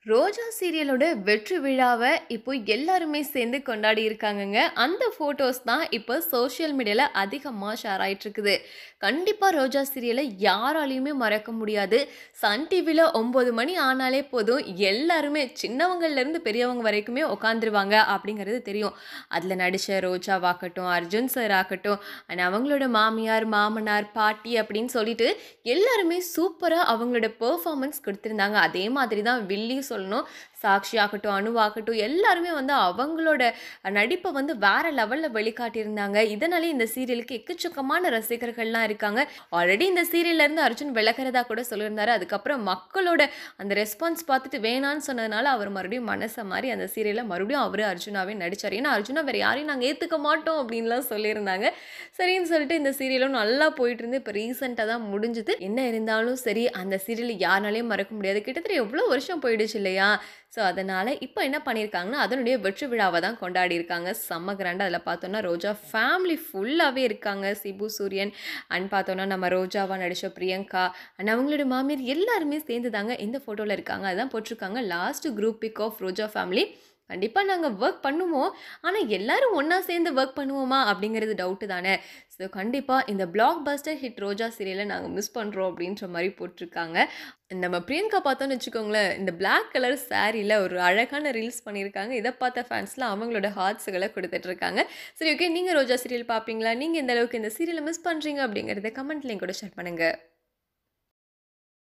ரோஜா சீரியலோட வெற்றி விழாவை இப்போ எல்லாருமே சேர்ந்து கொண்டாடி இருக்காங்கங்க அந்த ஃபோட்டோஸ் தான் இப்போ சோஷியல் மீடியாவில் அதிகமாக ஷேர் ஆயிட்டு இருக்குது கண்டிப்பாக ரோஜா சீரியலை யாராலையுமே மறக்க முடியாது சன் டிவியில் ஒம்பது மணி ஆனாலே போதும் எல்லாருமே சின்னவங்கள்லேருந்து பெரியவங்க வரைக்குமே உட்காந்துருவாங்க அப்படிங்கிறது தெரியும் அதில் நடித்த ரோஜாவாகட்டும் அர்ஜுன் சார் ஆகட்டும் and அவங்களோட மாமியார் மாமனார் பாட்டி அப்படின்னு சொல்லிட்டு எல்லாருமே சூப்பராக அவங்களோட பெர்ஃபார்மன்ஸ் கொடுத்துருந்தாங்க அதே மாதிரி தான் வில்லி சொல்லணும் சாக்ஷி ஆகட்டும் அணுவாகட்டும் எல்லாருமே வந்து அவங்களோட நடிப்பை வந்து வேற லெவலில் வெளிக்காட்டியிருந்தாங்க இதனாலே இந்த சீரியலுக்கு எக்கச்சக்கமான ரசிகர்கள்லாம் இருக்காங்க ஆல்ரெடி இந்த சீரியல்ல இருந்து அர்ஜுன் விலகிறதா கூட சொல்லியிருந்தாரு அதுக்கப்புறம் மக்களோட அந்த ரெஸ்பான்ஸ் பார்த்துட்டு வேணான்னு சொன்னதுனால அவர் மறுபடியும் மனசை மாதிரி அந்த சீரியலில் மறுபடியும் அவர் அர்ஜுனாவே நடிச்சார் ஏன்னா அர்ஜுனா வேற யாரையும் நாங்கள் ஏற்றுக்க மாட்டோம் அப்படின்லாம் சொல்லியிருந்தாங்க சரின்னு சொல்லிட்டு இந்த சீரியலும் நல்லா போயிட்டு இருந்து இப்போ ரீசெண்டாக தான் முடிஞ்சுது என்ன இருந்தாலும் சரி அந்த சீரியல் யாருனாலையும் மறக்க முடியாது கிட்டத்தட்ட எவ்வளோ வருஷம் போயிடுச்சு இல்லையா ஸோ அதனால் இப்போ என்ன பண்ணியிருக்காங்கன்னா அதனுடைய வெற்றி விழாவை தான் கொண்டாடி இருக்காங்க செம்ம கிராண்டாக அதில் பார்த்தோன்னா ரோஜா ஃபேமிலி ஃபுல்லாகவே இருக்காங்க சிபு சூரியன் அண்ட் பார்த்தோன்னா நம்ம ரோஜாவா நடித்த பிரியங்கா அண்ட் அவங்களோட மாமியார் எல்லாருமே சேர்ந்து தாங்க இந்த ஃபோட்டோவில் இருக்காங்க அதான் போட்டிருக்காங்க last group pic of Roja family கண்டிப்பாக நாங்கள் ஒர்க் பண்ணுவோம் ஆனால் எல்லாரும் ஒன்றா சேர்ந்து ஒர்க் பண்ணுவோமா அப்படிங்கிறது டவுட்டு தானே ஸோ கண்டிப்பாக இந்த பிளாக் பஸ்டர் ஹிட் ரோஜா சீரியலை நாங்கள் மிஸ் பண்ணுறோம் அப்படின்ற மாதிரி போட்டிருக்காங்க நம்ம பிரியங்கா பார்த்தோன்னு வச்சுக்கோங்களேன் இந்த Black கலர் சாரியில் ஒரு அழகான ரீல்ஸ் பண்ணியிருக்காங்க இதை பார்த்த ஃபேன்ஸ்லாம் அவங்களோட ஹார்ட்ஸுகளை கொடுத்துட்ருக்காங்க சரி ஓகே நீங்கள் ரோஜா சீரியல் பார்ப்பீங்களா நீங்கள் எந்த அளவுக்கு இந்த சீரியலை மிஸ் பண்ணுறீங்க அப்படிங்கிறத கமெண்ட்லேயும் கூட ஷேர் பண்ணுங்கள்